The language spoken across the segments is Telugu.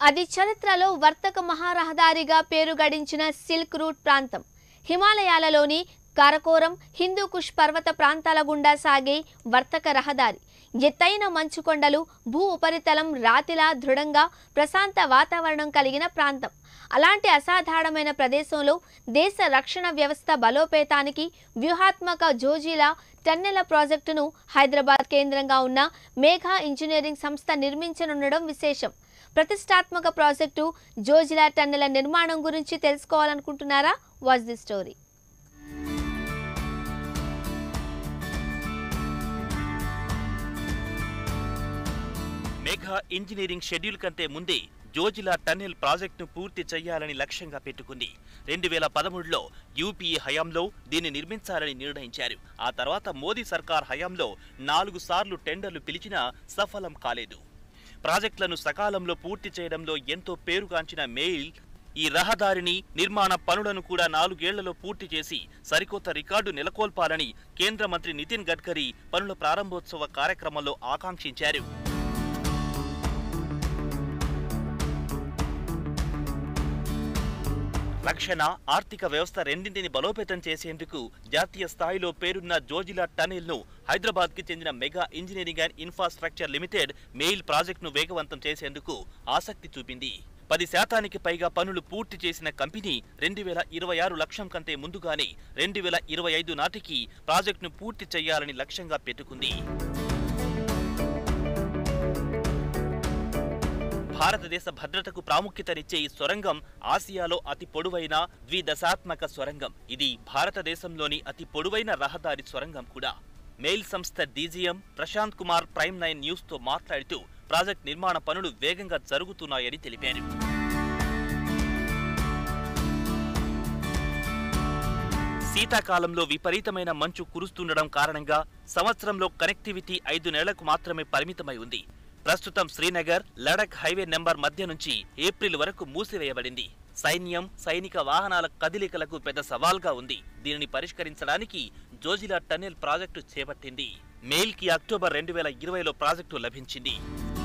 అది చరిత్రలో వర్తక మహారహదారిగా పేరు గడించిన సిల్క్ రూట్ ప్రాంతం హిమాలయాలలోని కారకోరం హిందూకుష్ పర్వత ప్రాంతాల గుండా సాగే వర్తక రహదారి ఎత్తైన మంచు కొండలు భూ ఉపరితలం రాతిలా దృఢంగా ప్రశాంత వాతావరణం కలిగిన ప్రాంతం అలాంటి అసాధారణమైన ప్రదేశంలో దేశ రక్షణ వ్యవస్థ బలోపేతానికి వ్యూహాత్మక జోజిలా టన్నెల ప్రాజెక్టును హైదరాబాద్ కేంద్రంగా ఉన్న మేఘా ఇంజనీరింగ్ సంస్థ నిర్మించనుండడం విశేషం ప్రతిష్టాత్మక ప్రాజెక్టు జోజిలా టన్నెల నిర్మాణం గురించి తెలుసుకోవాలనుకుంటున్నారా watch the story Megha engineering schedule కంటే ముందే జోజిలా టన్నెల్ ప్రాజెక్టును పూర్తి చేయాలని లక్ష్యంగా పెట్టుకుంది రెండు వేల పదమూడులో యూపీఏ హయాంలో దీన్ని నిర్మించాలని నిర్ణయించారు ఆ తర్వాత మోదీ సర్కార్ హయాంలో నాలుగు సార్లు టెండర్లు పిలిచినా సఫలం కాలేదు ప్రాజెక్టులను సకాలంలో పూర్తి చేయడంలో ఎంతో పేరుగాంచిన మెయిల్ ఈ రహదారిని నిర్మాణ పనులను కూడా నాలుగేళ్లలో పూర్తి చేసి సరికొత్త రికార్డు నెలకొల్పాలని కేంద్ర మంత్రి నితిన్ గడ్కరీ పనుల ప్రారంభోత్సవ కార్యక్రమంలో ఆకాంక్షించారు రక్షణ ఆర్థిక వ్యవస్థ రెండింటిని బలోపేతం చేసేందుకు జాతీయ స్థాయిలో పేరున్న జోజిలా టనెల్ ను హైదరాబాద్ కి చెందిన Megha engineering and infrastructure limited MEIL ప్రాజెక్టును వేగవంతం చేసేందుకు ఆసక్తి చూపింది పది శాతానికి పైగా పనులు పూర్తి చేసిన కంపెనీ రెండు వేల ఇరవై ఆరు లక్ష్యం కంటే ముందుగానే రెండు వేల ఇరవై ఐదు నాటికి ప్రాజెక్టును పూర్తి చేయాలని లక్ష్యంగా పెట్టుకుంది భారతదేశ భద్రతకు ప్రాముఖ్యతనిచ్చే ఈ సొరంగం ఆసియాలో అతి పొడవైన ద్విదశాత్మక సొరంగం ఇది భారతదేశంలోని అతి పొడవైన రహదారి సొరంగం కూడా మెయిల్ సంస్థ DGM Prashant Kumar Prime Nine News తో మాట్లాడుతూ ప్రాజెక్ట్ నిర్మాణ పనులు వేగంగా జరుగుతున్నాయని తెలిపారు శీతాకాలంలో విపరీతమైన మంచు కురుస్తుండడం కారణంగా సంవత్సరంలో కనెక్టివిటీ ఐదు నెలలకు మాత్రమే పరిమితమై ఉంది ప్రస్తుతం శ్రీనగర్ లడక్ హైవే నెంబర్ మధ్య నుంచి ఏప్రిల్ వరకు మూసివేయబడింది సైన్యం సైనిక వాహనాల కదిలికలకు పెద్ద సవాల్గా ఉంది దీనిని పరిష్కరించడానికి జోజిలా టన్నెల్ ప్రాజెక్టు చేపట్టింది మెయిల్ కి అక్టోబర్ రెండు వేల ఇరవైలో ప్రాజెక్టు లభించింది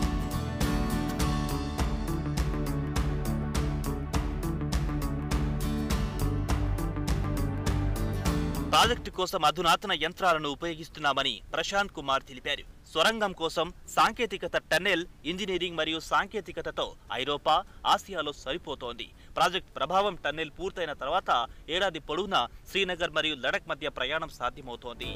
ప్రాజెక్టు కోసం అధునాతన యంత్రాలను ఉపయోగిస్తున్నామని ప్రశాంత్ కుమార్ తెలిపారు సొరంగం కోసం సాంకేతికత టన్నెల్ ఇంజనీరింగ్ మరియు సాంకేతికతతో ఐరోపా ఆసియాలో సరిపోతోంది ప్రాజెక్ట్ ప్రభావం టన్నెల్ పూర్తయిన తర్వాత ఏడాది పొడవునా శ్రీనగర్ మరియు లడక్ మధ్య ప్రయాణం సాధ్యమవుతోంది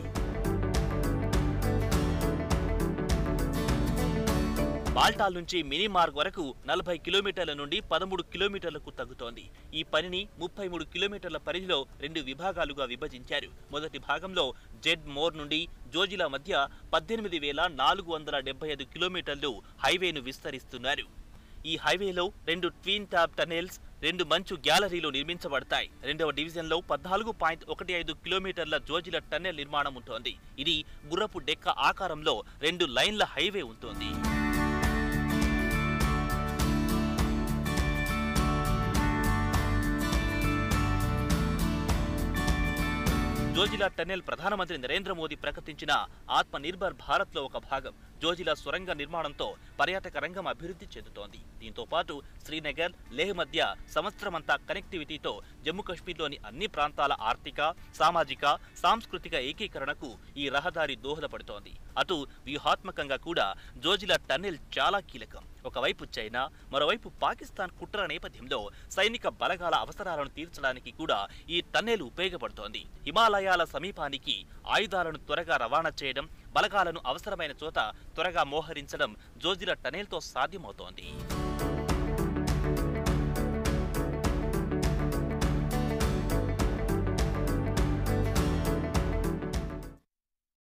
బాల్టాల్ నుంచి మినీ మార్గ్ వరకు నలభై కిలోమీటర్ల నుండి పదమూడు కిలోమీటర్లకు తగ్గుతోంది ఈ పనిని ముప్పై మూడు కిలోమీటర్ల పరిధిలో రెండు విభాగాలుగా విభజించారు మొదటి భాగంలో జెడ్ మోర్ నుండి జోజిలా మధ్య పద్దెనిమిది వేల నాలుగు వందల డెబ్బై ఐదు కిలోమీటర్లు హైవేను విస్తరిస్తున్నారు ఈ హైవేలో రెండు ట్వీన్ టాప్ టనెల్స్ రెండు మంచు గ్యాలరీలు నిర్మించబడతాయి రెండవ డివిజన్లో పద్నాలుగు పాయింట్ ఒకటి ఐదు కిలోమీటర్ల జోజిల టన్నెల్ నిర్మాణం ఉంటుంది ఇది గుర్రపు డెక్క ఆకారంలో రెండు లైన్ల హైవే ఉంటుంది జోజిలా టన్నెల్ ప్రధానమంత్రి నరేంద్ర మోదీ ప్రకటించిన ఆత్మ నిర్భర్ భారత్ లో ఒక భాగం జోజిలా సొరంగ నిర్మాణంతో పర్యాటక రంగం అభివృద్ధి చెందుతోంది దీంతో పాటు శ్రీనగర్ లేహ్ మధ్య సంవత్సరమంతా కనెక్టివిటీతో జమ్మూ కాశ్మీర్లోని అన్ని ప్రాంతాల ఆర్థిక సామాజిక సాంస్కృతిక ఏకీకరణకు ఈ రహదారి దోహదపడుతోంది అటు వ్యూహాత్మకంగా కూడా జోజిలా టన్నెల్ చాలా కీలకం ఒకవైపు చైనా మరోవైపు పాకిస్తాన్ కుట్ర నేపథ్యంలో సైనిక బలగాల అవసరాలను తీర్చడానికి కూడా ఈ టన్నెల్ ఉపయోగపడుతోంది హిమాలయాల సమీపానికి ఆయుధాలను త్వరగా రవాణా చేయడం బలగాలను అవసరమైన చోట త్వరగా మోహరించడం జోజిల టనెల్తో సాధ్యమవుతోంది